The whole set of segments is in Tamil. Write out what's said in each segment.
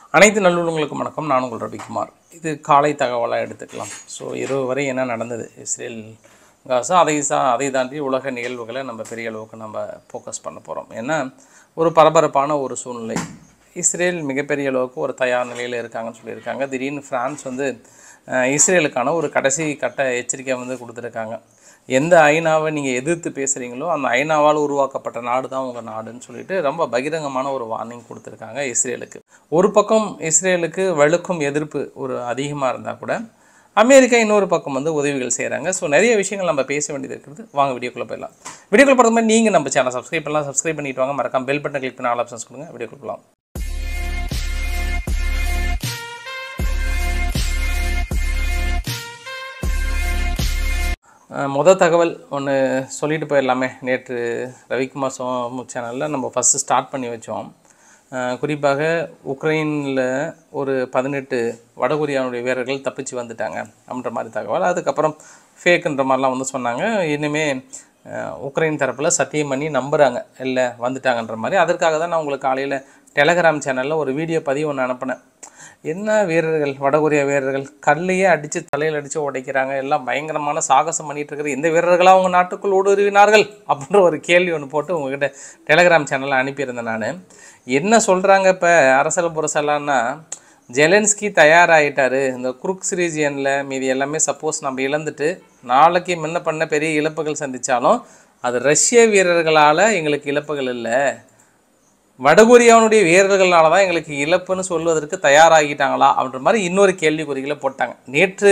அனைத்து நல்லுள்ளங்களுக்கும் வணக்கம் நான் உங்கள் ரவிக்குமார் இது காலை தகவலாக எடுத்துக்கலாம் ஸோ இரவு வரை என்ன நடந்தது இஸ்ரேல் காசா அதை சா அதை தாண்டி உலக நிகழ்வுகளை நம்ம பெரிய அளவுக்கு நம்ம ஃபோக்கஸ் பண்ண போகிறோம் ஏன்னா ஒரு பரபரப்பான ஒரு சூழ்நிலை இஸ்ரேல் மிகப்பெரிய அளவுக்கு ஒரு தயார் நிலையில் இருக்காங்கன்னு சொல்லியிருக்காங்க திடீர்னு ஃப்ரான்ஸ் வந்து அஹ், இஸ்ரேலுக்கான ஒரு கடைசி கட்ட எச்சரிக்கை வந்து கொடுத்துருக்காங்க எந்த ஐநாவை நீங்கள் எதிர்த்து பேசுகிறீங்களோ அந்த ஐநாவால் உருவாக்கப்பட்ட நாடு தான் உங்கள் நாடுன்னு சொல்லிட்டு ரொம்ப பகிரங்கமான ஒரு வார்னிங் கொடுத்துருக்காங்க இஸ்ரேலுக்கு ஒரு பக்கம் இஸ்ரேலுக்கு வலுக்கும் எதிர்ப்பு ஒரு அதிகமாக இருந்தால் கூட அமெரிக்கா இன்னொரு பக்கம் வந்து உதவிகள் செய்கிறாங்க ஸோ நிறைய விஷயங்கள் நம்ம பேச வேண்டியது இருக்கிறது வாங்க வீடியோக்குள்ளே போயிடலாம் வீடியோக்குள்ள போகிறது மாதிரி நீங்கள் நம்ம சேனல் சப்ஸ்கிரைப் பண்ணலாம் சப்ஸ்கிரைப் பண்ணிட்டு வாங்க மறக்காம பெல் பட்டன் கிளிக் பண்ணி ஆல் ஆப்ஷன்ஸ் கொடுங்க வீடியோக்குள்ள போகலாம் அஹ் மொத தகவல் ஒன்று சொல்லிட்டு போயிடலாமே நேற்று ரவிக்குமார் சோமு சேனலில் நம்ம ஃபஸ்ட்டு ஸ்டார்ட் பண்ணி வச்சோம் அஹ் குறிப்பாக உக்ரைனில் ஒரு பதினெட்டு வடகொரியாவுடைய வீரர்கள் தப்பிச்சு வந்துட்டாங்க அப்படின்ற மாதிரி தகவல் அதுக்கப்புறம் ஃபேக்குன்ற மாதிரிலாம் வந்து சொன்னாங்க இனிமே அஹ் உக்ரைன் தரப்பில் சத்தியம் பண்ணி நம்புகிறாங்க இல்லை வந்துட்டாங்கன்ற மாதிரி அதற்காக தான் நான் உங்களுக்கு காலையில் டெலகிராம் சேனலில் ஒரு வீடியோ பதிவு ஒன்று அனுப்பினேன் என்ன வீரர்கள் வடகொரியா வீரர்கள் கல்லையே அடித்து தலையில் அடித்து உடைக்கிறாங்க எல்லாம் பயங்கரமான சாகசம் பண்ணிட்டு இருக்கிற எந்த வீரர்களாக அவங்க நாட்டுக்குள் ஊடுருவினார்கள் அப்படின்ற ஒரு கேள்வி ஒன்று போட்டு உங்ககிட்ட டெலகிராம் சேனலில் அனுப்பியிருந்தேன் நான் என்ன சொல்கிறாங்க இப்போ அரசல் புரசலான்னா ஜெலன்ஸ்கி தயாராகிட்டாரு இந்த குருக்ஸ் ரீஜியனில் மீதி எல்லாமே சப்போஸ் நம்ம இழந்துட்டு நாளைக்கு முன்ன பண்ண பெரிய இழப்புகள் சந்தித்தாலும் அது ரஷ்ய வீரர்களால் எங்களுக்கு இழப்புகள் இல்லை வடகொரியாவுடைய வீரர்களால தான் எங்களுக்கு இழப்புன்னு சொல்வதற்கு தயாராகிட்டாங்களா அப்படின்ற மாதிரி இன்னொரு கேள்விக்குறிகளை போட்டாங்க நேற்று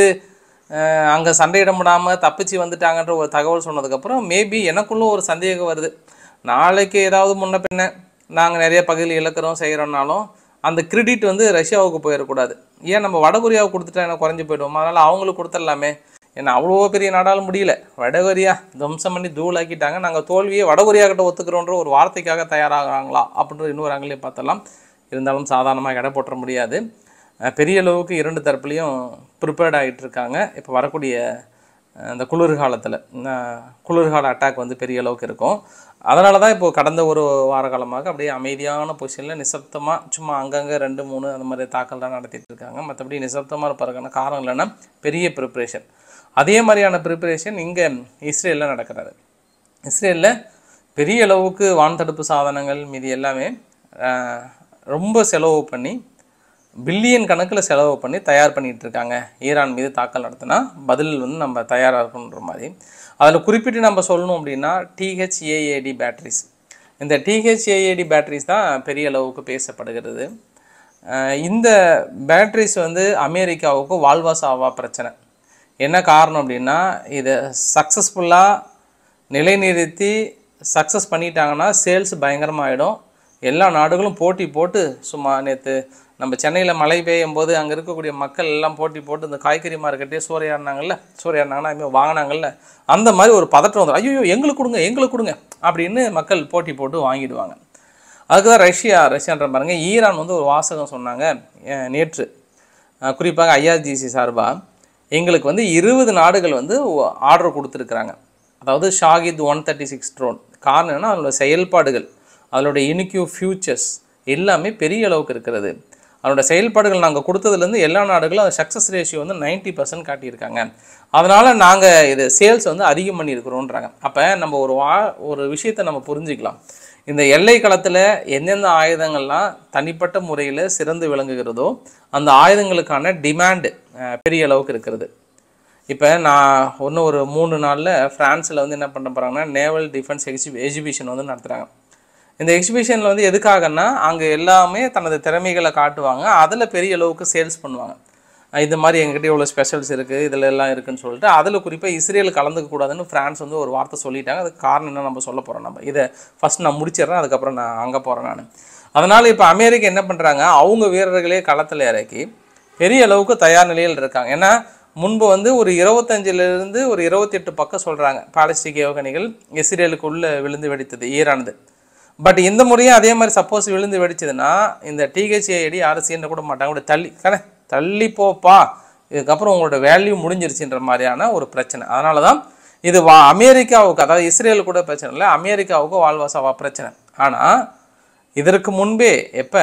அங்கே சண்டையிட முடியாமல் தப்பிச்சு வந்துட்டாங்கன்ற ஒரு தகவல் சொன்னதுக்கப்புறம் மேபி எனக்குள்ளும் ஒரு சந்தேகம் வருது நாளைக்கு ஏதாவது முன்ன பின்ன நாங்கள் நிறைய பகுதியில் இழக்கிறோம் செய்கிறோம்னாலும் அந்த கிரெடிட் வந்து ரஷ்யாவுக்கு போயிடக்கூடாது ஏன் நம்ம வடகொரியாவுக்கு கொடுத்துட்டா என்ன குறைஞ்சி போயிடுவோம் அதனால் அவங்களுக்கு கொடுத்துடலாமே ஏன்னா அவ்வளோ பெரிய நாடாலும் முடியல வடகொரியா துவம்சம் பண்ணி தூளாக்கிட்டாங்க நாங்கள் தோல்வியை வடகொரியா கிட்ட ஒத்துக்கிறோன்ற ஒரு வார்த்தைக்காக தயாராகிறாங்களா அப்படின்ற இன்னொரு ஆங்கிலே பார்த்தலாம் இருந்தாலும் சாதாரணமாக எடை போட்டுற முடியாது அஹ் பெரிய அளவுக்கு இரண்டு தரப்புலையும் ப்ரிப்பேர்ட் ஆகிட்டு இருக்காங்க இப்போ வரக்கூடிய அஹ் இந்த குளிர்காலத்தில் குளிர்கால அட்டாக் வந்து பெரிய அளவுக்கு இருக்கும் அதனால தான் இப்போ கடந்த ஒரு வார காலமாக அப்படியே அமைதியான பொசிஷனில் நிசப்தமாக சும்மா அங்கங்கே ரெண்டு மூணு அந்த மாதிரி தாக்கல்லாம் நடத்திட்டு இருக்காங்க மற்றபடி நிசப்தமாக இருப்பதற்கான காரணம் இல்லைன்னா பெரிய ப்ரிப்ரேஷன் அதே மாதிரியான ப்ரிப்பரேஷன் இங்கே இஸ்ரேலில் நடக்கிறது இஸ்ரேலில் பெரிய அளவுக்கு வான் தடுப்பு சாதனங்கள் மீதி எல்லாமே ஆஹ், ரொம்ப செலவு பண்ணி பில்லியன் கணக்கில் செலவு பண்ணி தயார் பண்ணிட்டு இருக்காங்க ஈரான் மீது தாக்கல் நடத்தினா பதில் வந்து நம்ம தயாராக இருக்கணுன்ற மாதிரி அதில் குறிப்பிட்டு நம்ம சொல்லணும் அப்படின்னா டிஹெச்ஏஏடி பேட்டரிஸ் இந்த டிஹெச்ஏஏடி பேட்டரிஸ் தான் பெரிய அளவுக்கு பேசப்படுகிறது ஆஹ், இந்த பேட்டரிஸ் வந்து அமெரிக்காவுக்கு வாழ்வா சாவா பிரச்சனை என்ன காரணம் அப்படின்னா இதை சக்ஸஸ்ஃபுல்லாக நிலைநிறுத்தி சக்ஸஸ் பண்ணிட்டாங்கன்னா சேல்ஸ் பயங்கரமாகிடும் எல்லா நாடுகளும் போட்டி போட்டு சும்மா நேற்று நம்ம சென்னையில் மழை பெய்யும் போது அங்கே இருக்கக்கூடிய மக்கள் எல்லாம் போட்டி போட்டு இந்த காய்கறி மார்க்கெட்டே சூறையாடினாங்கல்ல சூறையாடினாங்கன்னா அதுமாதிரி வாங்கினாங்கல்ல அந்த மாதிரி ஒரு பதட்டம் வந்துடும் ஐயோ எங்களுக்கு கொடுங்க எங்களுக்கு கொடுங்க அப்படின்னு மக்கள் போட்டி போட்டு வாங்கிடுவாங்க அதுக்கு தான் ரஷ்யா ரஷ்யான்ற பாருங்க ஈரான் வந்து ஒரு வாசகம் சொன்னாங்க அஹ் நேற்று அஹ் குறிப்பாக ஐஆர்ஜிசி சார்பாக எங்களுக்கு வந்து இருபது நாடுகள் வந்து ஆர்டர் கொடுத்துருக்குறாங்க அதாவது Shahed one thirty six drone காரணம் என்னன்னா அதோட செயல்பாடுகள் அதோட இனிக்யூ ஃபியூச்சர்ஸ் எல்லாமே பெரிய அளவுக்கு இருக்கிறது அதோட செயல்பாடுகள் நாங்கள் கொடுத்ததுலேருந்து எல்லா நாடுகளும் அது சக்ஸஸ் ரேஷியோ வந்து 90% பர்சன்ட் காட்டியிருக்காங்க அதனால் நாங்கள் இது சேல்ஸ் வந்து அதிகம் பண்ணியிருக்கிறோன்றாங்க அப்போ நம்ம ஒரு வா ஒரு விஷயத்தை நம்ம புரிஞ்சுக்கலாம் இந்த எல்லை களத்தில் எந்தெந்த ஆயுதங்கள்லாம் தனிப்பட்ட முறையில் சிறந்து விளங்குகிறதோ அந்த ஆயுதங்களுக்கான டிமாண்டு பெரிய அளவுக்கு இருக்கிறது இப்போ நான் இன்னும் ஒரு மூணு நாளில் ஃப்ரான்ஸில் வந்து என்ன பண்ண போகிறாங்கன்னா நேவல் டிஃபென்ஸ் எக்ஸிபி எக்ஸிபிஷன் வந்து நடத்துகிறாங்க இந்த எக்ஸிபிஷனில் வந்து எதுக்காகன்னா அங்கே எல்லாமே தனது திறமைகளை காட்டுவாங்க அதில் பெரிய அளவுக்கு சேல்ஸ் பண்ணுவாங்க அஹ் இது மாதிரி எங்ககிட்ட இவ்வளோ ஸ்பெஷல்ஸ் இருக்குது இதில் எல்லாம் இருக்குன்னு சொல்லிட்டு அதில் குறிப்பாக இஸ்ரேல் கலந்துக்க கூடாதுன்னு ஃப்ரான்ஸ் வந்து ஒரு வார்த்தை சொல்லிட்டாங்க அதுக்கு காரணம் என்ன நம்ம சொல்ல போகிறோம் நம்ம இதை ஃபஸ்ட் நான் முடிச்சிடுறேன் அதுக்கப்புறம் நான் அங்கே போகிறேன் நான் அதனால் இப்போ அமெரிக்கா என்ன பண்ணுறாங்க அவங்க வீரர்களே களத்தில் இறக்கி பெரிய அளவுக்கு தயார் நிலையில் இருக்காங்க ஏன்னா முன்பு வந்து ஒரு இருபத்தஞ்சிலிருந்து ஒரு இருபத்தெட்டு பக்கம் சொல்கிறாங்க பாலிஸ்டிக் ஏவுகணைகள் இஸ்ரேலுக்குள்ளே விழுந்து வெடித்தது ஈரானது பட் இந்த முறையும் அதே மாதிரி சப்போஸ் விழுந்து வெடிச்சதுன்னா இந்த டிஹெச்ஏடி யாரும் சீண்ட கூட மாட்டாங்க அப்படி தள்ளி கண்ணே தள்ளி போப்பா இதுக்கப்புறம் உங்களோட வேல்யூ முடிஞ்சிருச்சுன்ற மாதிரியான ஒரு பிரச்சனை அதனால தான் இது வா அமெரிக்காவுக்கு அதாவது இஸ்ரேல் கூட பிரச்சனை இல்லை அமெரிக்காவுக்கு வாழ்வாசாவா பிரச்சனை ஆனால் இதற்கு முன்பே எப்போ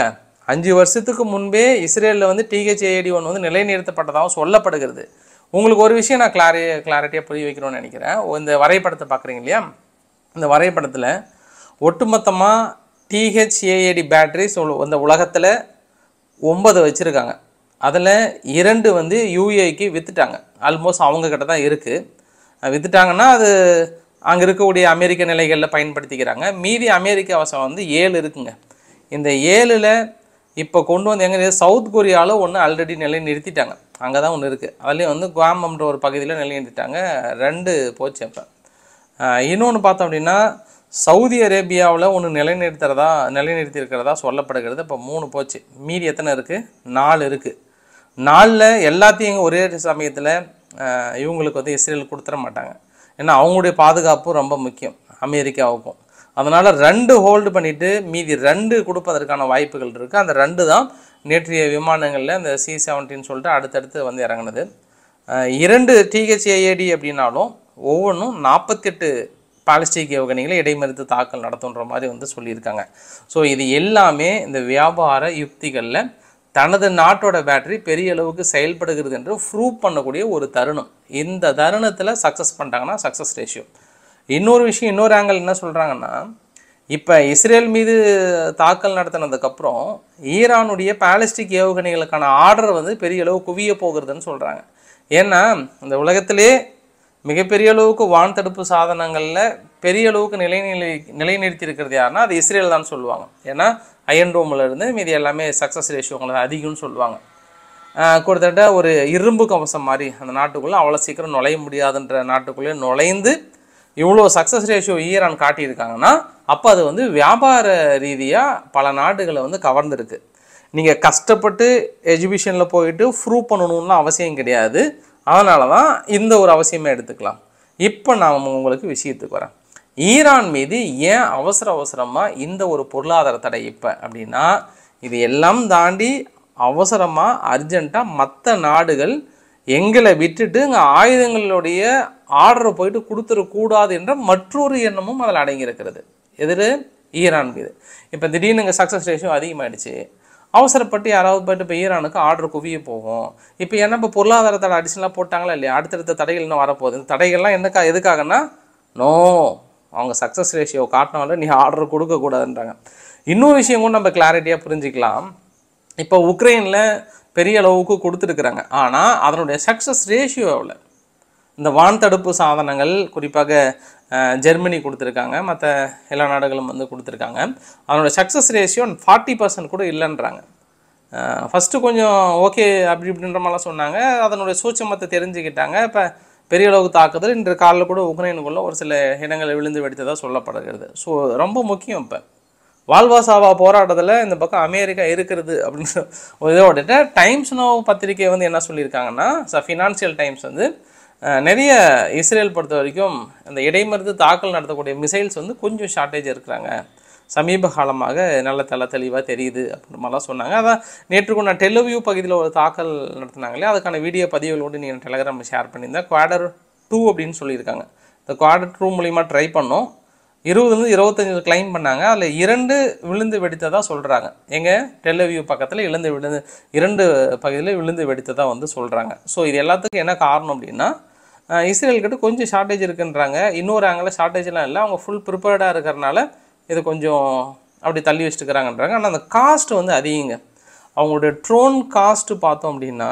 அஞ்சு வருஷத்துக்கு முன்பே இஸ்ரேலில் வந்து டிஹெச்ஏடி ஒன்று வந்து நிலைநிறுத்தப்பட்டதாகவும் சொல்லப்படுகிறது உங்களுக்கு ஒரு விஷயம் நான் கிளாரி கிளாரிட்டியாக புரிய வைக்கணும்னு நினைக்கிறேன் இந்த வரைபடத்தை பார்க்குறீங்க இல்லையா இந்த வரைபடத்தில் ஒட்டுமொத்தமாக டிஹெச்ஏஏடி பேட்டரிஸ் இந்த உலகத்தில் ஒன்பது வச்சுருக்காங்க அதில் இரண்டு வந்து யூஏக்கு விற்றுட்டாங்க ஆல்மோஸ்ட் அவங்க கிட்ட தான் இருக்குது விற்றுட்டாங்கன்னா அது அங்கே இருக்கக்கூடிய அமெரிக்க நிலைகளில் பயன்படுத்திக்கிறாங்க மீதி அமெரிக்க அவசரம் வந்து ஏழு இருக்குங்க இந்த ஏழில் இப்போ கொண்டு வந்து எங்கே சவுத் கொரியாவில் ஒன்று ஆல்ரெடி நிலை நிறுத்திட்டாங்க அங்கே தான் ஒன்று இருக்குது அதுலேயும் வந்து குவாமம்ன்ற ஒரு பகுதியில் நிலை நிறுத்திட்டாங்க ரெண்டு போச்சு அப்போ இன்னொன்று பார்த்தோம் அப்படின்னா சவுதி அரேபியாவில் ஒன்று நிலைநிறுத்துறதா நிலைநிறுத்தியிருக்கிறதா சொல்லப்படுகிறது இப்போ மூணு போச்சு மீதி எத்தனை இருக்குது நாலு இருக்குது நாலில் எல்லாத்தையும் இங்க ஒரே சமயத்தில் இவங்களுக்கு வந்து இஸ்ரேல் கொடுத்துட மாட்டாங்க ஏன்னா அவங்களுடைய பாதுகாப்பும் ரொம்ப முக்கியம் அமெரிக்காவுக்கும் அதனால் ரெண்டு ஹோல்டு பண்ணிவிட்டு மீதி ரெண்டு கொடுப்பதற்கான வாய்ப்புகள் இருக்குது அந்த ரெண்டு தான் நேற்றைய விமானங்களில் அந்த சி செவன்டின்னு சொல்லிட்டு அடுத்தடுத்து வந்து இறங்குனது அஹ் இரண்டு டிஹெச்ஏஏடி அப்படின்னாலும் ஒவ்வொன்றும் நாற்பத்தெட்டு பாலிஸ்டிக் ஏவுகணைகளை இடைமறித்து தாக்கல் நடத்துன்ற மாதிரி வந்து சொல்லியிருக்காங்க ஸோ இது எல்லாமே இந்த வியாபார யுக்திகளில் தனது நாட்டோட பேட்டரி பெரிய அளவுக்கு செயல்படுகிறது என்று ப்ரூவ் பண்ணக்கூடிய ஒரு தருணம் இந்த தருணத்தில் சக்ஸஸ் பண்ணிட்டாங்கன்னா சக்ஸஸ் ரேஷியோ இன்னொரு விஷயம் இன்னொரு ஆங்கிள் என்ன சொல்கிறாங்கன்னா இப்போ இஸ்ரேல் மீது தாக்கல் நடத்தினதுக்கப்புறம் ஈரானுடைய பாலிஸ்டிக் ஏவுகணைகளுக்கான ஆர்டர் வந்து பெரிய அளவு குவிய போகிறதுன்னு சொல்கிறாங்க ஏன்னா இந்த உலகத்திலே மிகப்பெரிய அளவுக்கு வான் தடுப்பு சாதனங்களில் பெரிய அளவுக்கு நிலைநிலை நிலைநிறுத்தி இருக்கிறது யாருன்னா அது இஸ்ரேல் தான் சொல்லுவாங்க ஏன்னா அயன் டோமில் இருந்து மீதி எல்லாமே சக்ஸஸ் ரேஷியோ உங்களுக்கு அதிகம்னு சொல்லுவாங்க ஆஹ் கிட்டத்தட்ட ஒரு இரும்பு கவசம் மாதிரி அந்த நாட்டுக்குள்ளே அவ்வளோ சீக்கிரம் நுழைய முடியாதுன்ற நாட்டுக்குள்ளே நுழைந்து இவ்வளோ சக்ஸஸ் ரேஷியோ ஈரான் காட்டியிருக்காங்கன்னா அப்போ அது வந்து வியாபார ரீதியாக பல நாடுகளை வந்து கவர்ந்துருக்கு நீங்கள் கஷ்டப்பட்டு எஜுகேஷனில் போயிட்டு ப்ரூவ் பண்ணணும்னு அவசியம் கிடையாது அதனால தான் இந்த ஒரு அவசியமே எடுத்துக்கலாம் இப்போ நான் உங்களுக்கு விஷயத்துக்கு வரேன் ஈரான் மீது ஏன் அவசர அவசரமாக இந்த ஒரு பொருளாதார தடை இப்போ அப்படின்னா இது எல்லாம் தாண்டி அவசரமாக அர்ஜெண்ட்டாக மற்ற நாடுகள் எங்களை விட்டுட்டு இங்கே ஆயுதங்களுடைய ஆர்டரை போயிட்டு கொடுத்துடக்கூடாது என்ற மற்றொரு எண்ணமும் அதில் அடங்கியிருக்கிறது எதிர் ஈரான் மீது இப்போ திடீர்னு இங்கே சக்ஸஸ் ரேஷியோ அதிகமாகிடுச்சு அவசரப்பட்டு யாராவது போயிட்டு இப்போ ஈரானுக்கு ஆர்டர் குவிய போகும் இப்போ என்ன இப்போ பொருளாதார தடை அடிஷனலாக போட்டாங்களா இல்லையா அடுத்தடுத்த தடைகள் இன்னும் வரப்போகுது இந்த தடைகள்லாம் என்னக்கா எதுக்காகன்னா நோ அவங்க சக்ஸஸ் ரேஷியோ காட்டினாலும் நீ ஆர்டர் கொடுக்கக்கூடாதுன்றாங்க இன்னொரு விஷயம் கூட நம்ம கிளாரிட்டியாக புரிஞ்சுக்கலாம் இப்போ உக்ரைனில் பெரிய அளவுக்கு கொடுத்துருக்குறாங்க ஆனால் அதனுடைய சக்ஸஸ் ரேஷியோ எவ்வளோ இந்த வான் தடுப்பு சாதனங்கள் குறிப்பாக அஹ், ஜெர்மனி கொடுத்துருக்காங்க மற்ற எல்லா நாடுகளும் வந்து கொடுத்துருக்காங்க அதனோட சக்ஸஸ் ரேஷியோ ஃபார்ட்டி பர்சன்ட் கூட இல்லைன்றாங்க ஃபஸ்ட்டு கொஞ்சம் ஓகே அப்படி இப்படின்ற மாதிரிலாம் சொன்னாங்க அதனுடைய சூட்சமத்தை தெரிஞ்சுக்கிட்டாங்க இப்போ பெரிய அளவுக்கு தாக்குதல் இன்று காலையில் கூட உக்ரைனுக்குள்ள ஒரு சில இடங்கள் விழுந்து வெடித்ததாக சொல்லப்படுகிறது ஸோ ரொம்ப முக்கியம் இப்போ வால்வாசாவா போராட்டத்தில் இந்த பக்கம் அமெரிக்கா இருக்கிறது அப்படின்னு ஒரு இதோட டைம்ஸ் நோ பத்திரிகை வந்து என்ன சொல்லியிருக்காங்கன்னா ஃபினான்சியல் டைம்ஸ் வந்து அஹ், நிறைய இஸ்ரேல் பொறுத்த வரைக்கும் அந்த இடைமறித்து தாக்கல் நடத்தக்கூடிய மிசைல்ஸ் வந்து கொஞ்சம் ஷார்ட்டேஜ் இருக்கிறாங்க சமீப காலமாக நல்ல தலை தெளிவாக தெரியுது அப்படின்ற மாதிரிலாம் சொன்னாங்க அதான் நேற்று கூட நான் டெலிவியூ பகுதியில் ஒரு தாக்கல் நடத்தினாங்களே அதுக்கான வீடியோ பதிவுகளோடு நீங்கள் டெலகிராமில் ஷேர் பண்ணியிருந்தேன் குவாடர் டூ அப்படின்னு சொல்லியிருக்காங்க இந்த குவாடர் டூ மூலிமா ட்ரை பண்ணோம் இருபதுலேருந்து இருபத்தஞ்சு கிளைம் பண்ணாங்க அதில் இரண்டு விழுந்து வெடித்ததாக சொல்கிறாங்க எங்கள் டெலிவியூ பக்கத்தில் இழந்து விழுந்து இரண்டு பகுதியில் விழுந்து வெடித்ததாக வந்து சொல்கிறாங்க ஸோ இது எல்லாத்துக்கும் என்ன காரணம் அப்படின்னா அஹ், இஸ்ரேல் கிட்ட கொஞ்சம் ஷார்ட்டேஜ் இருக்குன்றாங்க இன்னொரு ஆங்கில் ஷார்ட்டேஜ்லாம் இல்லை அவங்க ஃபுல் ப்ரிப்பேர்டாக இருக்கிறனால இது கொஞ்சம் அப்படி தள்ளி வச்சுட்டுக்கிறாங்கன்றாங்க ஆனால் அந்த காஸ்ட் வந்து அதிகங்க அவங்களுடைய ட்ரோன் காஸ்ட்டு பார்த்தோம் அப்படின்னா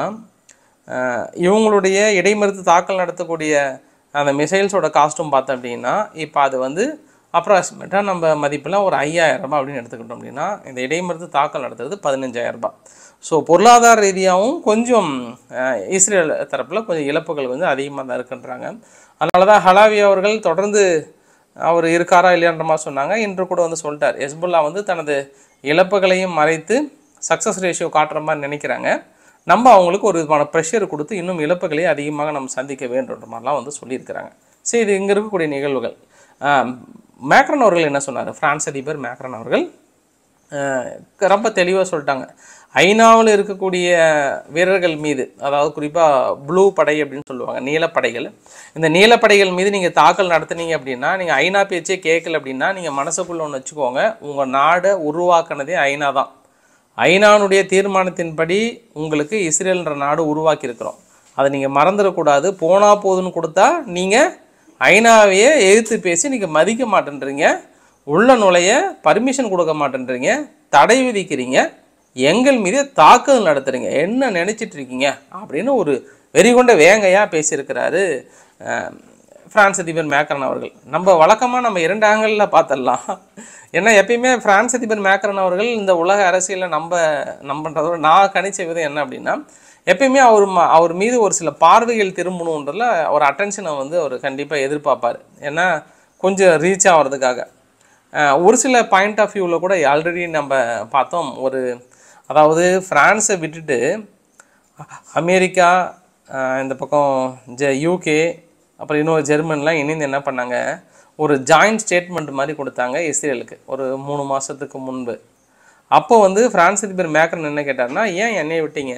அஹ், இவங்களுடைய இடைமறித்து தாக்கல் நடத்தக்கூடிய அந்த மிசைல்ஸோட காஸ்ட்டும் பார்த்தோம் அப்படின்னா இப்போ அது வந்து அப்ராக்சிமேட்டாக நம்ம மதிப்பில் ஒரு 5000 ரூபாய் அப்படின்னு எடுத்துக்கிட்டோம் அப்படின்னா இந்த இடைமறித்து தாக்கல் நடத்துறது 15000 ரூபாய் ஸோ பொருளாதார ரீதியாகவும் கொஞ்சம் அஹ், இஸ்ரேல் தரப்பில் கொஞ்சம் இழப்புகள் வந்து அதிகமாக தான் இருக்குன்றாங்க அதனால தான் ஹலாவி அவர்கள் தொடர்ந்து அவர் இருக்காரா இல்லையான்ற மாதிரி சொன்னாங்க இன்று கூட வந்து சொல்லிட்டார் ஹெஸ்புல்லா வந்து தனது இழப்புகளையும் மறைத்து சக்ஸஸ் ரேஷியோ காட்டுற மாதிரி நினைக்கிறாங்க நம்ம அவங்களுக்கு ஒரு விதமான ப்ரெஷர் கொடுத்து இன்னும் இழப்புகளை அதிகமாக நம்ம சந்திக்க வேண்டுன்ற மாதிரிலாம் வந்து சொல்லியிருக்கிறாங்க சரி இது இங்கே இருக்கக்கூடிய நிகழ்வுகள் ஆஹ் மேக்ரன் அவர்கள் என்ன சொன்னார் பிரான்ஸ் அதிபர் மேக்ரன் அவர்கள் ஆஹ் ரொம்ப தெளிவாக சொல்லிட்டாங்க ஐநாவில் இருக்கக்கூடிய வீரர்கள் மீது அதாவது குறிப்பாக ப்ளூ படை அப்படின்னு சொல்லுவாங்க நீலப்படைகள் இந்த நீலப்படைகள் மீது நீங்கள் தாக்கல் நடத்துனீங்க அப்படின்னா நீங்கள் ஐநா பேச்சே கேட்கல அப்படின்னா நீங்கள் மனசுக்குள்ள ஒன்று வச்சுக்கோங்க உங்கள் நாடை உருவாக்குனதே ஐநா தான் ஐநானுடைய தீர்மானத்தின்படி உங்களுக்கு இஸ்ரேல்ன்ற நாடு உருவாக்கி இருக்கிறோம் அதை நீங்கள் மறந்துடக்கூடாது போனா போதுன்னு கொடுத்தா நீங்கள் ஐநாவையே எதிர்த்து பேசி நீங்கள் மதிக்க மாட்டேன்றீங்க உள்ள நுழைய பர்மிஷன் கொடுக்க மாட்டேன்றீங்க தடை விதிக்கிறீங்க எங்கள் மீது தாக்குதல் நடத்துறீங்க என்ன நினைச்சிட்டு இருக்கீங்க அப்படின்னு ஒரு வெறிகொண்ட வேங்கையாக பேசியிருக்கிறாரு அஹ், பிரான்ஸ் அதிபர் மேக்ரன் அவர்கள் நம்ம வழக்கமாக நம்ம இரண்டு ஆங்கிளில் பார்த்துடலாம் ஏன்னா எப்பயுமே பிரான்ஸ் அதிபர் மேக்ரன் அவர்கள் இந்த உலக அரசியலில் நம்ம நம்பன்றதோட நான் கணிச்ச விதம் என்ன அப்படின்னா எப்பயுமே அவர் ம- அவர் மீது ஒரு சில பார்வைகள் திரும்பணுன்றதுல ஒரு அட்டென்ஷனை வந்து அவர் கண்டிப்பாக எதிர்பார்ப்பார் ஏன்னா கொஞ்சம் ரீச் ஆகிறதுக்காக அஹ் ஒரு சில பாயிண்ட் ஆஃப் வியூவில் கூட ஆல்ரெடி நம்ம பார்த்தோம் ஒரு அதாவது ஃப்ரான்ஸை விட்டுட்டு அமெரிக்கா அஹ் இந்த பக்கம் ஜ யூகே அப்புறம் இன்னொரு ஜெர்மன்லாம் இணைந்து என்ன பண்ணாங்க ஒரு ஜாயிண்ட் ஸ்டேட்மெண்ட் மாதிரி கொடுத்தாங்க இஸ்ரேலுக்கு ஒரு மூணு மாதத்துக்கு முன்பு அப்போ வந்து பிரான்ஸ் அதிபர் மேக்ரன் என்ன கேட்டார்னா ஏன் என்னைய விட்டீங்க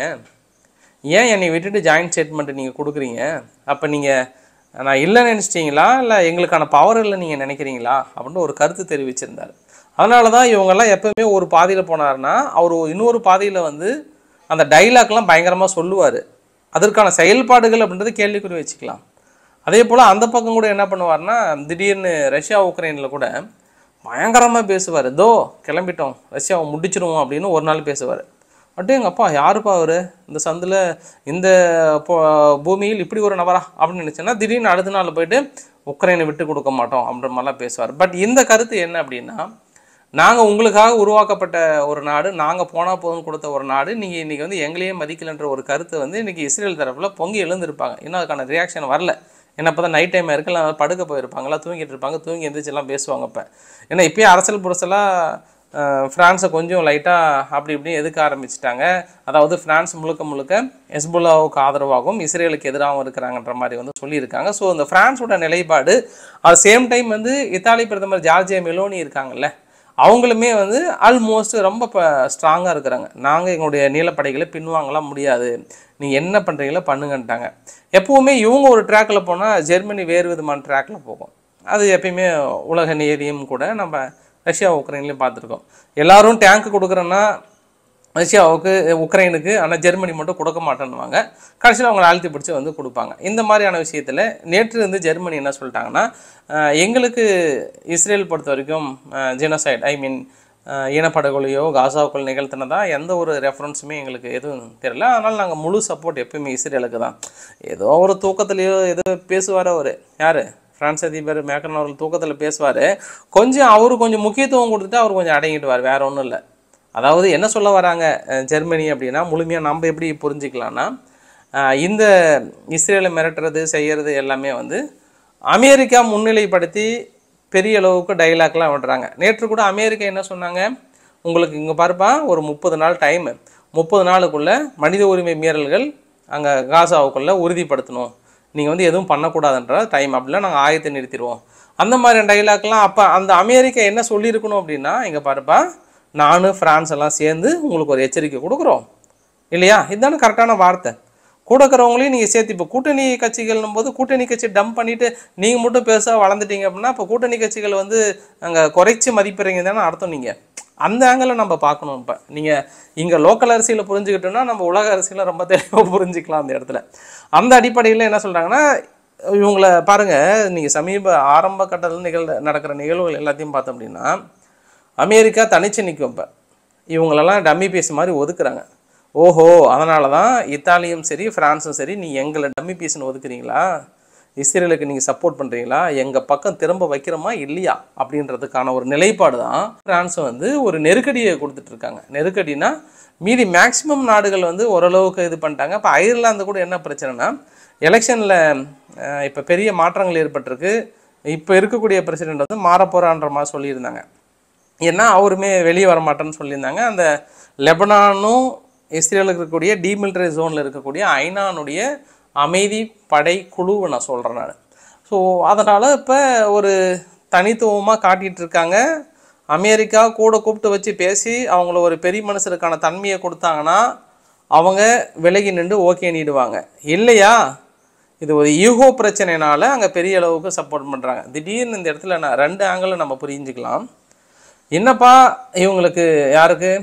ஏன் என்னை விட்டுட்டு ஜாயிண்ட் ஸ்டேட்மெண்ட் நீங்கள் கொடுக்குறீங்க அப்போ நீங்கள் நான் இல்லைன்னு நினச்சிட்டிங்களா இல்லை எங்களுக்கான பவர் இல்லை நீங்கள் நினைக்கிறீங்களா அப்படின்னு ஒரு கருத்து தெரிவிச்சிருந்தார் அதனால தான் இவங்கெல்லாம் எப்பவுமே ஒரு பாதையில் போனாருன்னா அவர் இன்னொரு பாதையில் வந்து அந்த டைலாக்லாம் பயங்கரமாக சொல்லுவார் அதற்கான செயல்பாடுகள் அப்படின்றது கேள்விக்குறி வச்சுக்கலாம் அதே போல் அந்த பக்கம் கூட என்ன பண்ணுவார்னா திடீர்னு ரஷ்யா உக்ரைனில் கூட பயங்கரமாக பேசுவார் தோ கிளம்பிட்டோம் ரஷ்யாவை முடிச்சிருவோம் அப்படின்னு ஒரு நாள் பேசுவார் அட்டே எங்கள் அப்பா யாருப்பா அவர் இந்த சந்தில் இந்த பொ- பூமியில் இப்படி ஒரு நபரா அப்படின்னு நினச்சேன்னா திடீர்னு அடுத்த நாள் போயிட்டு உக்ரைனை விட்டு கொடுக்க மாட்டோம் அப்படின்ற மாதிரிலாம் பேசுவார் பட் இந்த கருத்து என்ன அப்படின்னா நாங்கள் உங்களுக்காக உருவாக்கப்பட்ட ஒரு நாடு நாங்கள் போனால் போதும் கொடுத்த ஒரு நாடு நீங்கள் இன்றைக்கி வந்து எங்களையே மதிக்கலைன்ற ஒரு கருத்து வந்து இன்றைக்கி இஸ்ரேல் தரப்பில் பொங்கி எழுந்திருப்பாங்க இன்னும் அதுக்கான ரியாக்ஷன் வரல ஏன்னா இப்போ தான் நைட் டைம் இருக்கலாம் படுக்க போயிருப்பாங்களா தூங்கிட்டு இருப்பாங்க தூங்கி எந்திரிச்சு எல்லாம் பேசுவாங்க இப்போ ஏன்னா இப்போயே அரசியல் புரசலாக ஃப்ரான்ஸை கொஞ்சம் லைட்டாக அப்படி இப்படி எதுக்க ஆரம்பிச்சிட்டாங்க அதாவது ஃப்ரான்ஸ் முழுக்க முழுக்க ஹெஸ்புல்லாவுக்கு ஆதரவாகவும் இஸ்ரேலுக்கு எதிராகவும் இருக்கிறாங்கன்ற மாதிரி வந்து சொல்லியிருக்காங்க ஸோ இந்த ஃப்ரான்ஸோட நிலைப்பாடு அது சேம் டைம் வந்து இத்தாலி பிரதமர் ஜார்ஜியா மெலோனி இருக்காங்கல்ல அவங்களுமே வந்து ஆல்மோஸ்ட் ரொம்ப இப்போ ஸ்ட்ராங்காக இருக்கிறாங்க நாங்கள் எங்களுடைய நீலப்படைகளை பின்வாங்கலாம் முடியாது நீங்கள் என்ன பண்ணுறீங்களோ பண்ணுங்கன்ட்டாங்க எப்போவுமே இவங்க ஒரு ட்ராக்கில் போனால் ஜெர்மனி வேறு விதமான ட்ராக்கில் போகும் அது எப்பயுமே உலக நீதியும் கூட நம்ம ரஷ்யா உக்ரைன்லேயும் பார்த்துருக்கோம் எல்லாரும் டேங்க் கொடுக்குறோன்னா ரஷ்யாவுக்கு உக்ரைனுக்கு ஆனால் ஜெர்மனி மட்டும் கொடுக்க மாட்டேன்னுவாங்க கடைசியில் அவங்களை அழுத்தி பிடிச்சி வந்து கொடுப்பாங்க இந்த மாதிரியான விஷயத்தில் நேற்று வந்து ஜெர்மனி என்ன சொல்லிட்டாங்கன்னா அஹ், எங்களுக்கு இஸ்ரேல் பொறுத்த வரைக்கும் ஜெனசைட் ஐ மீன் இனப்படுகொலையோ காசாவுக்குள் நிகழ்த்தினதா எந்த ஒரு ரெஃபரன்ஸுமே எங்களுக்கு எதுவும் தெரியல அதனால் நாங்கள் முழு சப்போர்ட் எப்பயுமே இஸ்ரேலுக்கு தான் ஏதோ ஒரு தூக்கத்துலேயோ ஏதோ பேசுவார் அவர் யார் பிரான்ஸ் அதிபர் மேக்கன் அவர்கள் தூக்கத்தில் பேசுவார் கொஞ்சம் அவர் கொஞ்சம் முக்கியத்துவம் கொடுத்துட்டு அவர் கொஞ்சம் அடங்கிட்டுவார் வேற ஒன்றும் இல்லை அதாவது என்ன சொல்ல வராங்க அஹ், ஜெர்மனி அப்படின்னா முழுமையாக நம்ம எப்படி புரிஞ்சுக்கலாம்னா அஹ், இந்த இஸ்ரேலை மிரட்டுறது செய்யறது எல்லாமே வந்து அமெரிக்கா முன்னிலைப்படுத்தி பெரிய அளவுக்கு டைலாக்லாம் விடுறாங்க நேற்று கூட அமெரிக்கா என்ன சொன்னாங்க உங்களுக்கு இங்கே பாருப்பா ஒரு முப்பது நாள் டைமு முப்பது நாளுக்குள்ளே மனித உரிமை மீறல்கள் அங்கே காசாவுக்குள்ளே உறுதிப்படுத்தணும் நீங்கள் வந்து எதுவும் பண்ணக்கூடாதுன்ற டைம் அப்படிலாம் நாங்கள் ஆயத்தை நிறுத்திடுவோம் அந்த மாதிரி டைலாக்லாம் அப்போ அந்த அமெரிக்கா என்ன சொல்லியிருக்கணும் அப்படின்னா இங்கே பாருப்பா நானும் ஃப்ரான்ஸ் எல்லாம் சேர்ந்து உங்களுக்கு ஒரு எச்சரிக்கை கொடுக்குறோம் இல்லையா இதுதானே கரெக்டான வார்த்தை கூட இருக்கிறவங்களையும் நீங்கள் சேர்த்து இப்போ கூட்டணி கட்சிகள்னும் போது கூட்டணி கட்சி டம்ப் பண்ணிட்டு நீங்கள் மட்டும் பெருசாக வளர்ந்துட்டீங்க அப்படின்னா இப்போ கூட்டணி கட்சிகள் வந்து அங்கே குறைச்சி மதிப்பிடுறீங்க தானே அர்த்தம் நீங்கள் அந்த ஆங்கிளில் நம்ம பார்க்கணும் இப்போ நீங்கள் இங்கே லோக்கல் அரசியலை புரிஞ்சுக்கிட்டோம்னா நம்ம உலக அரசியலை ரொம்ப தெளிவாக புரிஞ்சுக்கலாம் அந்த இடத்துல அந்த அடிப்படையில் என்ன சொல்கிறாங்கன்னா இவங்கள பாருங்கள் நீங்கள் சமீப ஆரம்ப கட்டத்தில் நிகழ் நடக்கிற நிகழ்வுகள் எல்லாத்தையும் பார்த்தோம் அப்படின்னா அமெரிக்கா தனிச்சு நிற்கும் இப்போ இவங்களெல்லாம் டம்மி பீஸ் மாதிரி ஒதுக்குறாங்க ஓஹோ அதனால தான் இத்தாலியும் சரி ஃப்ரான்ஸும் சரி நீ எங்களை டம்மி பீஸ்னு ஒதுக்குறீங்களா இஸ்ரேலுக்கு நீங்கள் சப்போர்ட் பண்ணுறீங்களா எங்கள் பக்கம் திரும்ப வைக்கிறோமா இல்லையா அப்படின்றதுக்கான ஒரு நிலைப்பாடு தான் ஃப்ரான்ஸ் வந்து ஒரு நெருக்கடியை கொடுத்துட்ருக்காங்க நெருக்கடினா மீதி மேக்சிமம் நாடுகள் வந்து ஓரளவுக்கு இது பண்ணிட்டாங்க இப்போ அயர்லாந்து கூட என்ன பிரச்சனைனா எலெக்ஷனில் இப்போ பெரிய மாற்றங்கள் ஏற்பட்டிருக்கு இப்போ இருக்கக்கூடிய பிரசிடெண்ட் வந்து மாறப்போகிறான்ற மாதிரி சொல்லியிருந்தாங்க ஏன்னா அவருமே வெளியே வர மாட்டேன்னு சொல்லியிருந்தாங்க அந்த லெபனானும் இஸ்ரேலுக்கு இருக்கக்கூடிய டீமிலிட்டரி ஜோனில் இருக்கக்கூடிய ஐநானுடைய அமைதி படை குழுவை நான் சொல்கிறேன் நான் ஸோ அதனால் இப்போ ஒரு தனித்துவமாக காட்டிகிட்டு இருக்காங்க அமெரிக்கா கூட கூப்பிட்டு வச்சு பேசி அவங்கள ஒரு பெரிய மனுஷருக்கான தன்மையை கொடுத்தாங்கன்னா அவங்க விலகி நின்று ஓகே நீடுவாங்க இல்லையா இது ஒரு ஈகோ பிரச்சனைனால அங்கே பெரிய அளவுக்கு சப்போர்ட் பண்ணுறாங்க திடீர்னு இந்த இடத்துல நான் ரெண்டு ஆங்கிளில் நம்ம புரிஞ்சுக்கலாம் என்னப்பா இவங்களுக்கு யாருக்கு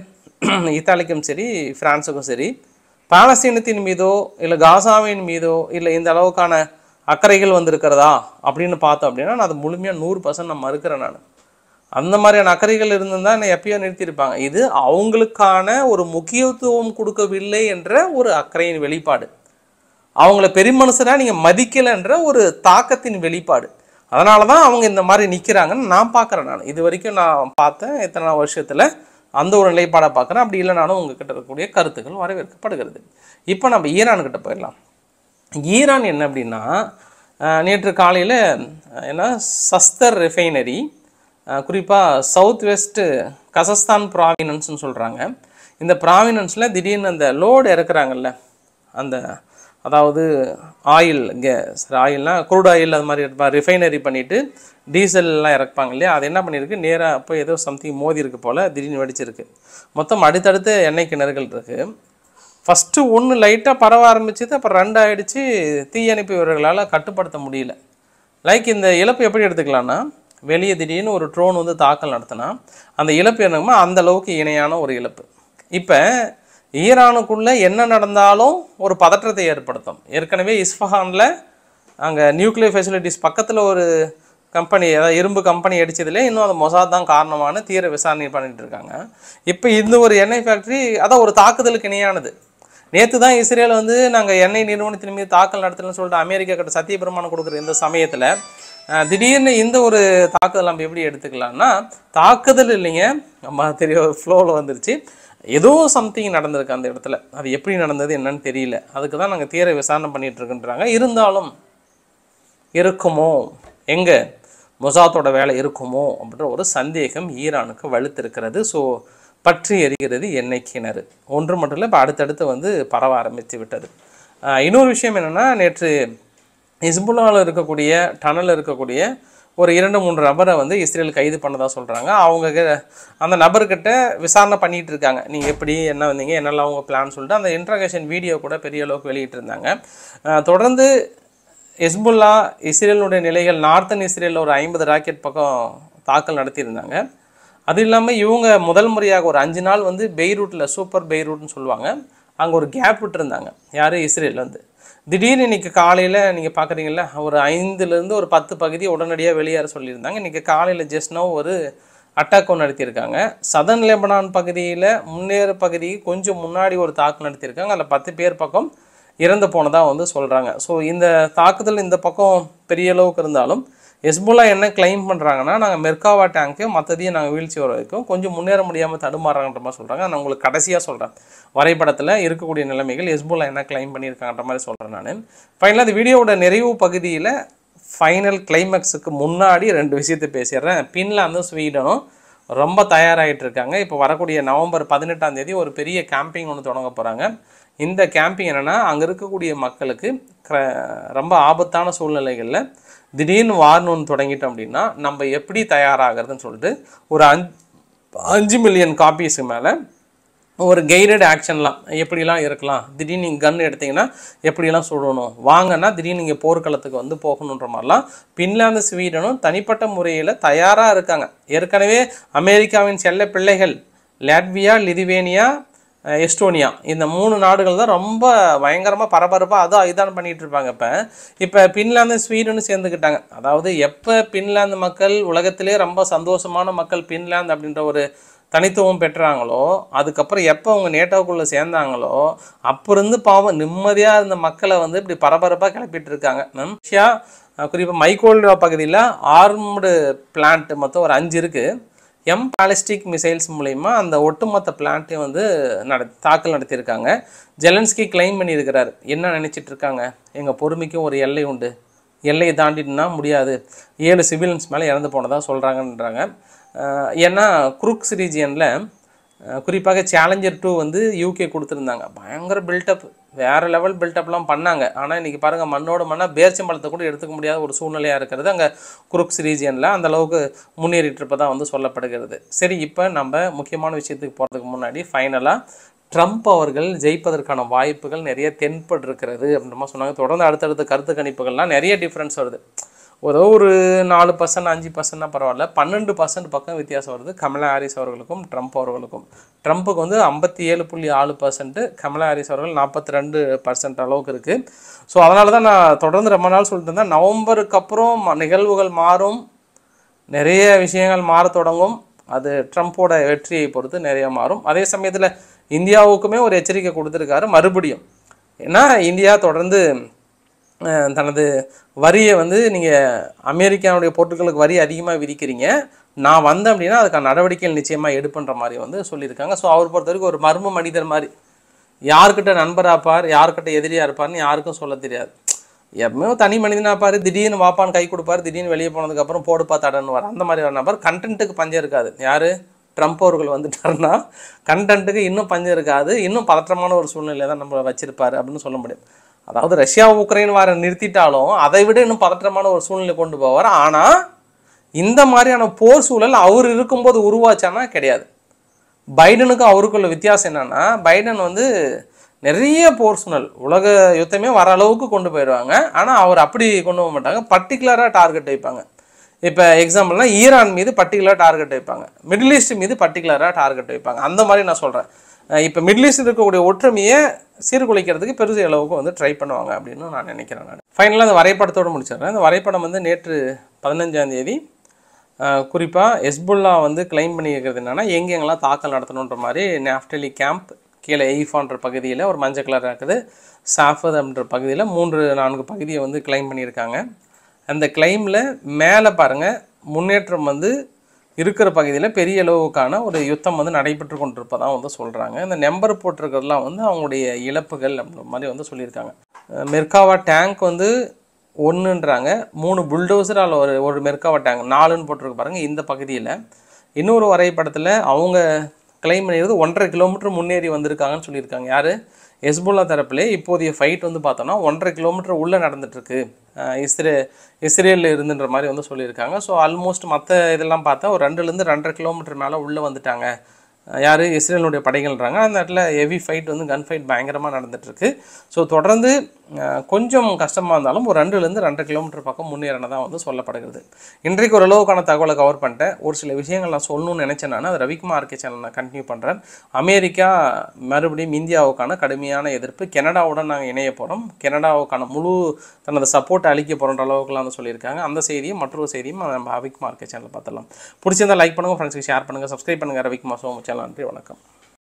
இத்தாலிக்கும் சரி பிரான்ஸுக்கும் சரி பாலஸ்தீனத்தின் மீதோ இல்லை காசாவின் மீதோ இல்லை இந்த அளவுக்கான அக்கறைகள் வந்திருக்கிறதா அப்படின்னு பார்த்தோம் அப்படின்னா நான் அது முழுமையாக நூறு பர்சன்ட் நான் மறுக்கிறேன் நான் அந்த மாதிரியான அக்கறைகள் இருந்திருந்தா என்னை எப்பயோ நிறுத்தியிருப்பாங்க இது அவங்களுக்கான ஒரு முக்கியத்துவம் கொடுக்கவில்லை என்ற ஒரு அக்கறையின் வெளிப்பாடு அவங்கள பெருமனுஷராக நீங்கள் மதிக்கலைன்ற ஒரு தாக்கத்தின் வெளிப்பாடு அதனால தான் அவங்க இந்த மாதிரி நிற்கிறாங்கன்னு நான் பார்க்குறேன் நான் இது வரைக்கும் நான் பார்த்தேன் இத்தனை வருஷத்தில் அந்த ஒரு நிலைப்பாடை பார்க்குறேன் அப்படி இல்லைனாலும் உங்ககிட்ட இருக்கக்கூடிய கருத்துக்கள் வரவேற்கப்படுகிறது இப்போ நம்ம ஈரான்கிட்ட போயிடலாம் ஈரான் என்ன அப்படின்னா அஹ், நேற்று காலையில் என்ன சஸ்தர் ரிஃபைனரி குறிப்பாக சவுத் வெஸ்ட்டு கசஸ்தான் ப்ராவினன்ஸ்னு சொல்கிறாங்க இந்த ப்ராவினன்ஸில் திடீர்னு அந்த லோடு இறக்குறாங்கல்ல அந்த அதாவது ஆயில் கேஸ் ஆயில்னா குரூட் ஆயில் அது மாதிரி ரிஃபைனரி பண்ணிவிட்டு டீசல்லாம் இறப்பாங்க இல்லையா அது என்ன பண்ணியிருக்கு நேராக போய் ஏதோ சம்திங் மோதி இருக்கு போல் திடீர்னு வெடிச்சிருக்கு மொத்தம் அடுத்தடுத்து எண்ணெய் கிணறுகள் இருக்குது ஃபஸ்ட்டு ஒன்று லைட்டாக பரவ ஆரம்பிச்சது அப்புறம் ரெண்டு ஆயிடுச்சு தீயணைப்பு வீரர்களால் கட்டுப்படுத்த முடியல லைக் இந்த இழப்பு எப்படி எடுத்துக்கலாம்னா வெளியே திடீர்னு ஒரு ட்ரோன் வந்து தாக்கல் நடத்தினா அந்த இழப்பு என்னமா அந்த அளவுக்கு இணையான ஒரு இழப்பு இப்போ ஈரானுக்குள்ளே என்ன நடந்தாலும் ஒரு பதற்றத்தை ஏற்படுத்தும் ஏற்கனவே இஸ்ஃபஹானில் அங்கே நியூக்ளியர் ஃபெசிலிட்டிஸ் பக்கத்தில் ஒரு கம்பெனி அதாவது இரும்பு கம்பெனி அடிச்சதுல இன்னும் அந்த மொசாத் தான் காரணமான தீவிர விசாரணை பண்ணிட்டு இருக்காங்க இப்போ இந்த ஒரு எண்ணெய் ஃபேக்ட்ரி அதான் ஒரு தாக்குதலுக்கு இணையானது நேற்று தான் இஸ்ரேல் வந்து நாங்கள் எண்ணெய் நிறுவனத்தின் மீது தாக்கல் நடத்தலன்னு சொல்லிட்டு அமெரிக்கா கிட்ட சத்திய பிரமாணம் கொடுக்குற இந்த சமயத்தில் அஹ், திடீர்னு இந்த ஒரு தாக்குதல் நம்ம எப்படி எடுத்துக்கலாம்னா தாக்குதல் இல்லைங்க நம்ம தெரிய ஃப்ளோவில் வந்துருச்சு ஏதோ சம்திங் நடந்திருக்கு அந்த இடத்துல அது எப்படி நடந்தது என்னன்னு தெரியல அதுக்கு தான் நாங்கள் தீர விசாரணை பண்ணிட்டு இருக்குன்றாங்க இருந்தாலும் இருக்குமோ எங்கே மொசாத்தோட வேலை இருக்குமோ அப்படின்ற ஒரு சந்தேகம் ஈரானுக்கு வலுத்திருக்கிறது ஸோ பற்றி எரிகிறது எண்ணெய் கிணறு ஒன்று மட்டும் இல்லை இப்போ அடுத்தடுத்து வந்து பரவ ஆரம்பித்து விட்டது ஆஹ் இன்னொரு விஷயம் என்னென்னா நேற்று ஹிஸ்புல்லாவில் இருக்கக்கூடிய டனலில் இருக்கக்கூடிய ஒரு இரண்டு மூன்று நபரை வந்து இஸ்ரேல் கைது பண்ணதா சொல்கிறாங்க அவங்க கி- அந்த நபர்கிட்ட விசாரணை பண்ணிட்டு இருக்காங்க நீங்கள் எப்படி என்ன வந்தீங்க என்னெல்லாம் அவங்க பிளான் சொல்லிட்டு அந்த இன்ட்ராகேஷன் வீடியோ கூட பெரிய அளவுக்கு வெளியிட்டிருந்தாங்க ஆஹ் தொடர்ந்து ஹெஸ்புல்லா இஸ்ரேலுடைய நிலைகள் நார்த்தன் இஸ்ரேலில் ஒரு ஐம்பது ராக்கெட் பக்கம் தாக்கல் நடத்தியிருந்தாங்க அது இல்லாமல் இவங்க முதல் முறையாக ஒரு அஞ்சு நாள் வந்து பெய்ரூட்டில் சூப்பர் பெய்ரூட்னு சொல்லுவாங்க அங்கே ஒரு கேப் விட்டுருந்தாங்க யார் இஸ்ரேல் வந்து திடீர்னு இன்னைக்கு காலையில் நீங்கள் பார்க்குறீங்களா ஒரு ஐந்துலேருந்து ஒரு பத்து பகுதி உடனடியாக வெளியேற சொல்லியிருந்தாங்க இன்றைக்கி காலையில் ஜஸ்ட் நோ ஒரு அட்டாக் ஒன்று நடத்தியிருக்காங்க சதன் லெபனான் பகுதியில் முன்னேற பகுதி கொஞ்சம் முன்னாடி ஒரு தாக்கு நடத்தியிருக்காங்க அதில் பத்து பேர் பக்கம் இறந்து போனதாக வந்து சொல்கிறாங்க ஸோ இந்த தாக்குதல் இந்த பக்கம் பெரிய அளவுக்கு இருந்தாலும் ஹெஸ்புல்லா என்ன கிளைம் பண்ணுறாங்கன்னா நாங்கள் மெர்காவா டேங்க்கு மற்றதையும் நாங்கள் வீழ்ச்சி வர வைக்கும் கொஞ்சம் முன்னேற முடியாமல் தடுமாறுறாங்கன்ற மாதிரி சொல்கிறாங்க நான் உங்களுக்கு கடைசியாக சொல்கிறேன் வரைபடத்தில் இருக்கக்கூடிய நிலைமைகள் ஹெஸ்புல்லா என்ன கிளைம் பண்ணியிருக்காங்கன்ற மாதிரி சொல்கிறேன் நான் ஃபைனலாக இந்த வீடியோவோட நிறைவு பகுதியில் ஃபைனல் கிளைமேக்ஸுக்கு முன்னாடி ரெண்டு விஷயத்தை பேசிடுறேன் பின்லாந்தும் ஸ்வீடனும் ரொம்ப தயாராகிட்டு இருக்காங்க இப்போ வரக்கூடிய நவம்பர் பதினெட்டாம் தேதி ஒரு பெரிய கேம்பிங் ஒன்று தொடங்க போகிறாங்க இந்த கேம்பிங் என்னென்னா அங்கே இருக்கக்கூடிய மக்களுக்கு க்ர- ரொம்ப ஆபத்தான சூழ்நிலைகளில் திடீர்னு வார்னு ஒன்று தொடங்கிட்டோம் அப்படின்னா நம்ம எப்படி தயாராகிறதுன்னு சொல்லிட்டு ஒரு அஞ்சு அஞ்சு மில்லியன் காப்பீஸுக்கு மேலே ஒரு கைடட் ஆக்ஷன்லாம் எப்படிலாம் இருக்கலாம் திடீர்னு நீங்கள் கன் எடுத்தீங்கன்னா எப்படிலாம் சுடணும் வாங்கன்னா திடீர்னு நீங்கள் போர்க்களத்துக்கு வந்து போகணுன்ற மாதிரிலாம் பின்லாந்து ஸ்வீடனும் தனிப்பட்ட முறையில் தயாராக இருக்காங்க ஏற்கனவே அமெரிக்காவின் செல்ல பிள்ளைகள் லாட்வியா லிதுவேனியா அஹ், எஸ்டோனியா இந்த மூணு நாடுகள் தான் ரொம்ப பயங்கரமாக பரபரப்பாக அதான் இதான் பண்ணிட்டு இருப்பாங்க இப்போ இப்போ பின்லாந்து ஸ்வீடனும் சேர்ந்துக்கிட்டாங்க அதாவது எப்போ பின்லாந்து மக்கள் உலகத்திலே ரொம்ப சந்தோஷமான மக்கள் பின்லாந்து அப்படின்ற ஒரு தனித்துவம் பெற்றாங்களோ அதுக்கப்புறம் எப்போ அவங்க நேட்டோக்குள்ளே சேர்ந்தாங்களோ அப்போ இருந்து பாவம் நிம்மதியாக இருந்த மக்களை வந்து இப்படி பரபரப்பாக கிளப்பிட்டு இருக்காங்க நம் ரஷ்யா குறிப்பாக மைக்கோல்டா பகுதியில் ஆர்ம்டு பிளான்ட் மொத்தம் ஒரு அஞ்சு இருக்குது எம் பாலிஸ்டிக் மிசைல்ஸ் மூலயமா அந்த ஒட்டுமொத்த பிளான்ட்டையும் வந்து நட தாக்கல் நடத்தியிருக்காங்க ஜெலன்ஸ்கி கிளைம் பண்ணியிருக்கிறார் என்ன நினைச்சிட்டு இருக்காங்க எங்கள் பொறுமைக்கும் ஒரு எல்லை உண்டு எல்லையை தாண்டிட்டுனா முடியாது ஏழு சிவிலியன்ஸ் மேலே இறந்து போனதா சொல்கிறாங்கன்றாங்க ஏன்னா குரூக்ஸ் ரீஜியனில் குறிப்பாக சேலஞ்சர் டூ வந்து யூகே கொடுத்துருந்தாங்க பயங்கர பில்டப் வேறு லெவல் பில்டப்லாம் பண்ணாங்க ஆனால் இன்றைக்கி பாருங்கள் மண்ணோட மண்ணாக பேர்ச்சம்பழத்தை கூட எடுத்துக்க முடியாத ஒரு சூழ்நிலையாக இருக்கிறது அங்கே குருக்ஸ் ரீஜியனில் அந்த அளவுக்கு முன்னேறிட்டு இருப்பதா வந்து சொல்லப்படுகிறது சரி இப்போ நம்ம முக்கியமான விஷயத்துக்கு போகிறதுக்கு முன்னாடி ஃபைனலாக ட்ரம்ப் அவர்கள் ஜெயிப்பதற்கான வாய்ப்புகள் நிறைய தென்பட்டிருக்கிறது அப்படின்ற மாதிரி சொன்னாங்க தொடர்ந்து அடுத்தடுத்த கருத்து கணிப்புகள்லாம் நிறைய டிஃப்ரென்ஸ் வருது ஏதோ ஒரு நாலு பர்சன்ட் அஞ்சு பர்சன்ட்னா பரவாயில்ல பன்னெண்டு பர்சன்ட் பக்கம் வித்தியாசம் வருது கமலா ஹாரிஸ் அவர்களுக்கும் ட்ரம்ப் அவர்களுக்கும் ட்ரம்ப்புக்கு வந்து ஐம்பத்தி ஏழு புள்ளி ஆறு பர்சன்ட்டு கமலா ஹாரிஸ் அவர்கள் நாற்பத்தி ரெண்டு பர்சன்ட் அளவுக்கு இருக்குது ஸோ அதனால தான் நான் தொடர்ந்து ரொம்ப நாள் சொல்லிட்டு இருந்தேன் நவம்பருக்கு அப்புறம் ம- நிகழ்வுகள் மாறும் நிறைய விஷயங்கள் மாறத் தொடங்கும் அது ட்ரம்ப்போட வெற்றியை பொறுத்து நிறைய மாறும் அதே சமயத்தில் இந்தியாவுக்குமே ஒரு எச்சரிக்கை கொடுத்துருக்காரு மறுபடியும் ஏன்னா இந்தியா தொடர்ந்து அஹ், தனது வரியை வந்து நீங்கள் அமெரிக்காவுடைய பொருட்களுக்கு வரி அதிகமாக விதிக்கிறீங்க நான் வந்தேன் அப்படின்னா அதுக்கான நடவடிக்கைகள் நிச்சயமாக எடுப்புன்ற மாதிரி வந்து சொல்லியிருக்காங்க ஸோ அவர் பொறுத்த வரைக்கும் ஒரு மர்ம மனிதர் மாதிரி யார்கிட்ட நண்பராக இருப்பார் யார்கிட்ட எதிரியாக இருப்பார்னு யாருக்கும் சொல்ல தெரியாது எப்பவுமே தனி மனிதனாக இருப்பார் திடீர்னு வாப்பான்னு கை கொடுப்பார் திடீர்னு வெளியே போனதுக்கப்புறம் போடுப்பா தடன்னு வர அந்த மாதிரி ஒரு நபர் கண்டென்ட்டுக்கு பஞ்சம் இருக்காது யார் ட்ரம்ப் அவர்கள் வந்துட்டாருன்னா கண்டென்ட்டுக்கு இன்னும் பஞ்சம் இருக்காது இன்னும் பதற்றமான ஒரு சூழ்நிலை தான் நம்ம வச்சிருப்பாரு அப்படின்னு சொல்ல முடியும் அதாவது ரஷ்யா உக்ரைன் வார நிறுத்திட்டாலும் அதை விட இன்னும் பதற்றமான ஒரு சூழ்நிலை கொண்டு போவார் ஆனால் இந்த மாதிரியான போர் சூழல் அவர் இருக்கும்போது உருவாச்சானா கிடையாது பைடனுக்கும் அவருக்குள்ள வித்தியாசம் என்னன்னா பைடன் வந்து நிறைய போர் சூழல் உலக யுத்தமே வர அளவுக்கு கொண்டு போயிடுவாங்க ஆனால் அவர் அப்படி கொண்டு போக மாட்டாங்க பர்டிகுலராக டார்கெட் வைப்பாங்க இப்போ எக்ஸாம்பிள்னா ஈரான் மீது பர்டிகுலராக டார்கெட் வைப்பாங்க மிடில் ஈஸ்ட் மீது பர்டிகுலராக டார்கெட் வைப்பாங்க அந்த மாதிரி நான் சொல்கிறேன் இப்போ மிடில் ஈஸ்ட் இருக்கக்கூடிய ஒற்றுமையை சீர்குலைக்கிறதுக்கு பெருசு அளவுக்கு வந்து ட்ரை பண்ணுவாங்க அப்படின்னு நான் நினைக்கிறேன் நான் ஃபைனலாக அந்த வரைபடத்தோடு முடிச்சிடுறேன் இந்த வரைபடம் வந்து நேற்று பதினஞ்சாம் தேதி குறிப்பாக எஸ்புல்லா வந்து கிளைம் பண்ணியிருக்கிறது என்னென்னா எங்கெங்கெல்லாம் தாக்கல் நடத்தணுன்ற மாதிரி நாஃப்டலி கேம்ப் கீழே எய்ஃபான்ற பகுதியில் ஒரு மஞ்சள் கலர் இருக்குது சாஃபத் அப்படின்ற பகுதியில் மூன்று நான்கு பகுதியை வந்து கிளைம் பண்ணியிருக்காங்க அந்த கிளைமில் மேலே பாருங்கள் முன்னேற்றம் வந்து இருக்கிற பகுதியில் பெரிய அளவுக்கான ஒரு யுத்தம் வந்து நடைபெற்று கொண்டிருப்பதாக வந்து சொல்கிறாங்க இந்த நம்பர் போட்டிருக்கிறதுலாம் வந்து அவங்களுடைய இழப்புகள் அப்படின்ற மாதிரி வந்து சொல்லியிருக்காங்க அஹ் மெர்காவா டேங்க் வந்து ஒன்றுன்றாங்க மூணு புல்டோசரால் ஒரு ஒரு மெர்காவா டேங்க் நாலுன்னு போட்டிருக்கு பாருங்க இந்த பகுதியில் இன்னொரு வரைபடத்தில் அவங்க கிளைம் பண்ணிடுறது ஒன்றரை கிலோமீட்டர் முன்னேறி வந்திருக்காங்கன்னு சொல்லியிருக்காங்க யார் எஸ்புல்லா தரப்புலே இப்போதைய ஃபைட் வந்து பார்த்தோன்னா ஒன்றரை கிலோமீட்டர் உள்ளே நடந்துட்டுருக்கு இஸ்ரே இஸ்ரேலில் இருந்துன்ற மாதிரி வந்து சொல்லியிருக்காங்க ஸோ ஆல்மோஸ்ட் மற்ற இதெல்லாம் பார்த்தா ஒரு ரெண்டுலேருந்து ரெண்டரை கிலோமீட்டர் மேலே உள்ளே வந்துட்டாங்க யார் இஸ்ரேலுடைய படைகள்ன்றாங்க அந்த இடத்துல ஹெவி ஃபைட் வந்து கன் ஃபைட் பயங்கரமாக நடந்துட்டுருக்கு ஸோ தொடர்ந்து அஹ், கொஞ்சம் கஷ்டமாக இருந்தாலும் ஒரு ரெண்டுலேருந்து ரெண்டரை கிலோமீட்டர் பக்கம் முன்னேறினதாக வந்து சொல்லப்படுகிறது இன்றைக்கு ஒரு அளவுக்கான தகவலை கவர் பண்ணிட்டேன் ஒரு சில விஷயங்கள் நான் சொல்லணும்னு நினச்சேன் நான் அது ரவிக்குமார் ஆர்கே சேனல் நான் கண்டினியூ பண்ணுறேன் அமெரிக்கா மறுபடியும் இந்தியாவுக்கான கடுமையான எதிர்ப்பு கனடாவுடன் நாங்கள் இணைய போகிறோம் கனடாவுக்கான முழு தனது சப்போர்ட் அளிக்க போகிற அளவுக்குலாம் வந்து சொல்லியிருக்காங்க அந்த செய்தியும் மற்றொரு செய்தியும் நம்ம ரவிக்குமார் ஆர்கே சேனலில் பார்த்துடலாம் பிடிச்சிருந்தா லைக் பண்ணுங்கள் ஃப்ரெண்ட்ஸுக்கு ஷேர் பண்ணுங்கள் சப்ஸ்கிரைப் பண்ணுங்கள் ரவிக்குமார் சோம சேனல் நன்றி வணக்கம்